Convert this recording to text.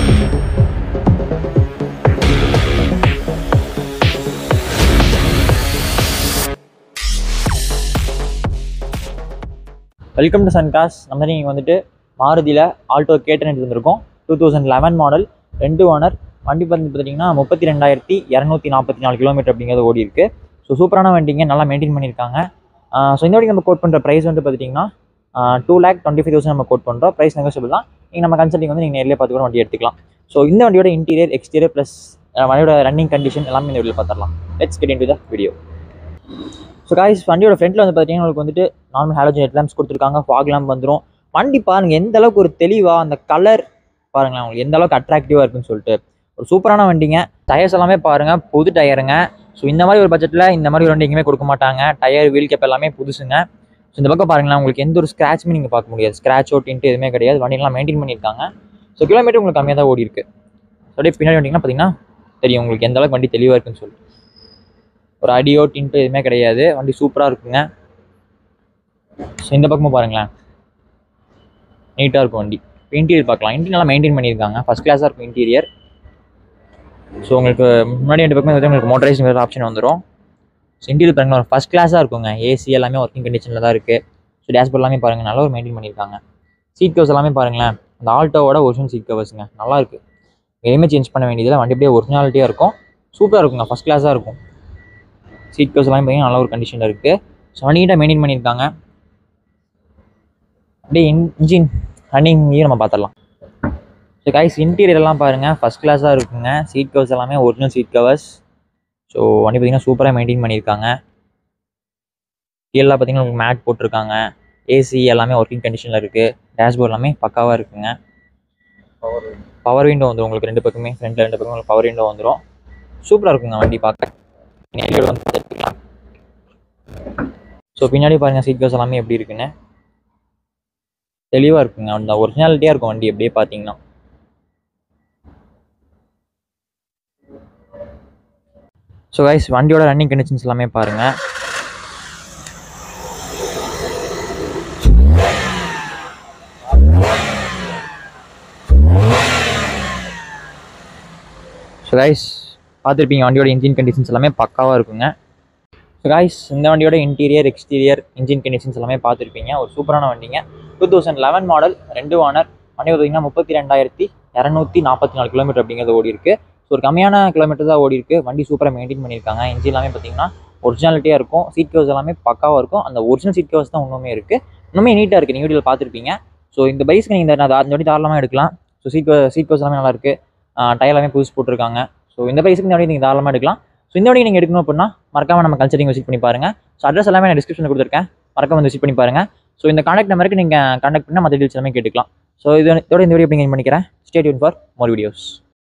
welcome to சன்காஸ் நம்ம நீங்கள் வந்துட்டு மாருதியில் ஆல்டோ கேட்டன் இருந்திருக்கோம் டூ தௌசண்ட் லெவன் மாடல் ரெண்டு ஓனர் வண்டி வந்து பார்த்தீங்கன்னா முப்பத்தி ரெண்டாயிரத்தி இரநூத்தி நாற்பத்தி நாலு கிலோமீட்டர் அப்படிங்கிறது ஓடி இருக்கு ஸோ சூப்பரான வண்டிங்க நல்லா மெயின்டைன் பண்ணியிருக்காங்க ஸோ இந்த வண்டி நம்ம கோட் பண்ணுற ப்ரைஸ் வந்து பார்த்தீங்கன்னா two lakh twenty five thousand நம்ம கோட் பண்ணுறோம் ப்ரைஸ் நெகோசியபிள் தான் நீங்கள் நம்ம கன்சல்டிங் வந்து நீங்கள் நேரில் பார்த்து கூட வண்டி எடுத்துக்கலாம் ஸோ இந்த வண்டியோட இன்டீரியர் எக்ஸ்டீரியர் ப்ளஸ் வண்டியோட ரன்னிங் கண்டிஷன் எல்லாமே இந்த வீடியோ பார்த்துடலாம் let's get into the video so guys வண்டியோட ஃப்ரண்ட்டில் வந்து பார்த்தீங்கன்னா உங்களுக்கு வந்துட்டு நார்மல் ஹாலோஜன் ஹெட் லேம்ப்ஸ் கொடுத்துருக்காங்க ஃபாக் லேம்ப் வந்துடும் வண்டி பாருங்க எந்த அளவுக்கு ஒரு தெளிவாக அந்த கலர் பாருங்களேன் உங்களுக்கு எந்த அளவுக்கு அட்ராக்டிவாக இருக்குன்னு சொல்லிட்டு ஒரு சூப்பரான வண்டிங்க டயர்ஸ் எல்லாமே பாருங்க புது டயருங்க ஸோ இந்த மாதிரி ஒரு பட்ஜெட்டில் இந்த மாதிரி ஒரு வண்டி எங்கேயுமே கொடுக்க மாட்டாங்க டயர் வீல் கேப் எல்லாமே புதுசுங்க ஸோ இந்த பக்கம் பாருங்களேன் உங்களுக்கு எந்த ஒரு ஸ்க்ராட்சுமே நீங்கள் பார்க்க முடியாது ஸ்க்ராச்சோ டின்ட்டு எதுவுமே கிடையாது வண்டியெல்லாம் மெயின்டைன் பண்ணியிருக்காங்க ஸோ கிலோமீட்டர் உங்களுக்கு கம்மியாக தான் ஓடி இருக்கு ஸோ அப்படியே பின்னாடி வண்டிங்கன்னா பார்த்தீங்கன்னா தெரியும் உங்களுக்கு எந்த அளவுக்கு வண்டி தெளிவாக இருக்குன்னு சொல்லிட்டு ஒரு அடியோ டின்ட்டு எதுவுமே கிடையாது வண்டி சூப்பராக இருக்குங்க ஸோ இந்த பக்கமும் பாருங்களேன் நீட்டாக இருக்கும் வண்டி இன்டீரியர் பார்க்கலாம் இன்டீரியர் நல்லா மெயின்டைன் பண்ணியிருக்காங்க ஃபஸ்ட் கிளாஸாக இருக்கும் இன்டீரியர் ஸோ உங்களுக்கு முன்னாடி ரெண்டு பக்கமே வந்து உங்களுக்கு மோட்டரைஸ் வேறு ஆப்ஷன் வந்துடும் ஸோ இன்டீரியர் பாருங்களா ஃபஸ்ட் கிளாஸாக இருக்குங்க ஏசி எல்லாமே ஒர்க்கிங் கண்டிஷனில் தான் இருக்குது ஸோ டேஷ்போர்ட் எல்லாமே பாருங்கள் நல்லா ஒரு மெயின்டைன் பண்ணியிருக்காங்க சீட் கவர்ஸ் எல்லாமே பாருங்களேன் அந்த ஆல்ட்டோவோட ஒரிஜினல் சீட் கவர்ஸுங்க நல்லா இருக்குது எதுவுமே சேஞ்ச் பண்ண வேண்டியதில்லை வண்டி அப்படியே ஒரிஜினாலிட்டியாக இருக்கும் சூப்பராக இருக்குங்க ஃபஸ்ட் கிளாஸாக இருக்கும் சீட் கவர்ஸ் எல்லாமே பார்த்தீங்கன்னா நல்ல ஒரு கண்டிஷனில் இருக்குது ஸோ நீட்டாக மெயின்டைன் பண்ணியிருக்காங்க அப்படியே இன்ஜின் ரன்னிங்கையும் நம்ம பார்த்துடலாம் ஸோ கைஸ் இன்டீரியர்லாம் பாருங்கள் ஃபஸ்ட் கிளாஸாக இருக்குங்க சீட் கவர்ஸ் எல்லாமே ஒரிஜினல் சீட் கவர்ஸ் ஸோ வண்டி பார்த்தீங்கன்னா சூப்பராக மெயின்டைன் பண்ணியிருக்காங்க கீழே பார்த்தீங்கன்னா உங்களுக்கு மேட் போட்டிருக்காங்க ஏசி எல்லாமே ஒர்க்கிங் கண்டிஷனில் இருக்குது டேஷ்போர்ட் எல்லாமே பக்காவாக இருக்குங்க பவர் விண்டோ வந்துடும் உங்களுக்கு ரெண்டு பக்கமே ஃப்ரண்ட்டில் ரெண்டு பக்கமே உங்களுக்கு பவர் விண்டோ வந்துடும் சூப்பராக இருக்குங்க வண்டி பார்க்க நேரில் வந்து பார்த்துக்கலாம் ஸோ பின்னாடி பாருங்கள் சீட் கவர்ஸ் எல்லாமே எப்படி இருக்குன்னு தெளிவாக இருக்குங்க அந்த ஒரிஜினாலிட்டியாக இருக்கும் வண்டி எப்படியே பார்த்தீங்கன்னா ஸோ கைஸ் வண்டியோட ரன்னிங் கண்டிஷன்ஸ் எல்லாமே பாருங்கள் ஸோ கைஸ் பார்த்துருப்பீங்க வண்டியோட இன்ஜின் கண்டிஷன்ஸ் எல்லாமே பக்காவாக இருக்குங்க ஸோ கைஸ் இந்த வண்டியோட இன்டீரியர் எக்ஸ்டீரியர் இன்ஜின் கண்டிஷன்ஸ் எல்லாமே பார்த்துருப்பீங்க ஒரு சூப்பரான வண்டிங்க டூ தௌசண்ட் லெவன் மாடல் ரெண்டு ஓனர் வண்டி பார்த்தீங்கன்னா முப்பத்தி ரெண்டாயிரத்தி இரநூத்தி நாற்பத்தி நாலு கிலோமீட்டர் அப்படிங்கிறது ஓடி இருக்கு ஸோ ஒரு கம்மியான கிலோமீட்டர் தான் ஓடி இருக்கு வண்டி சூப்பராக மெயின்டைன் பண்ணியிருக்காங்க இன்ஜின் எல்லாமே பார்த்தீங்கன்னா ஒரிஜினாலிட்டியாக இருக்கும் சீட் கவர்ஸ் எல்லாமே பக்காவாக இருக்கும் அந்த ஒரிஜினல் சீட் கவர்ஸ் தான் இன்னுமே இருக்குது இன்னுமே நீட்டாக இருக்குது நீங்கள் வீடியோவில் பார்த்துருப்பீங்க ஸோ இந்த பைஸ்க்கு நீங்கள் இந்த அந்த வண்டி தாராளமாக எடுக்கலாம் ஸோ சீட் சீட் கவர்ஸ் எல்லாமே நல்லா இருக்குது டயர் எல்லாமே புதுசு போட்டிருக்காங்க ஸோ இந்த பைஸுக்கு இந்த வண்டி நீங்கள் தாராளமாக எடுக்கலாம் ஸோ இந்த வண்டி நீங்கள் எடுக்கணும் அப்படின்னா மறக்காம நம்ம கல்ச்சரிங் விசிட் பண்ணி பாருங்க ஸோ அட்ரஸ் எல்லாமே நான் டிஸ்கிரிப்ஷனில் கொடுத்துருக்கேன் மறக்காம வந்து விசிட் பண்ணி பாருங்க ஸோ இந்த கான்டாக்ட் நம்பருக்கு நீங்கள் கான்டாக்ட் பண்ணால் மற்ற டீல்ஸ் எல்லாமே கேட்டுக்கலாம் ஸோ இது இதோட இந்த வீடியோ அப்படிங்க பண்ணிக்கிறேன் ஸ்டேட் யூன் ஃபார் மோர் வீடியோஸ்